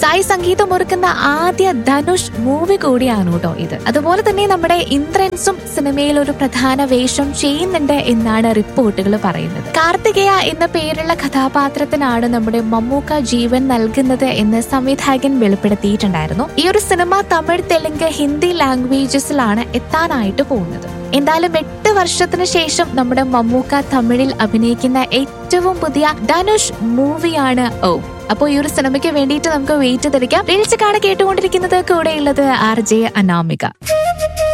സായി സംഗീതം ഒരുക്കുന്ന ആദ്യ ധനുഷ് മൂവി കൂടിയാണ് കേട്ടോ ഇത് അതുപോലെ തന്നെ നമ്മുടെ ഇന്ദ്രൻസും സിനിമയിൽ ഒരു പ്രധാന വേഷം ചെയ്യുന്നുണ്ട് എന്നാണ് റിപ്പോർട്ടുകൾ പറയുന്നത് കാർത്തികേയ എന്ന പേരുള്ള കഥാപാത്രത്തിനാണ് നമ്മുടെ മമ്മൂക്ക ജീവൻ നൽകുന്നത് എന്ന് സംവിധായകൻ വെളിപ്പെടുത്തിയിട്ടുണ്ടായിരുന്നു ഈ ഒരു സിനിമ തമിഴ് തെലുങ്ക് ഹിന്ദി ലാംഗ്വേജസിലാണ് എത്താനായിട്ട് പോകുന്നത് എന്തായാലും എട്ട് വർഷത്തിന് ശേഷം നമ്മുടെ മമ്മൂക്ക തമിഴിൽ അഭിനയിക്കുന്ന ഏറ്റവും പുതിയ ധനുഷ് മൂവിയാണ് ഓ അപ്പോൾ ഈ ഒരു സിനിമയ്ക്ക് വേണ്ടിയിട്ട് നമുക്ക് വെയിറ്റ് തിരിക്കാം റീൽസ് കാണാൻ കേട്ടുകൊണ്ടിരിക്കുന്നത് കൂടെയുള്ളത് ആർ ജെ അനാമിക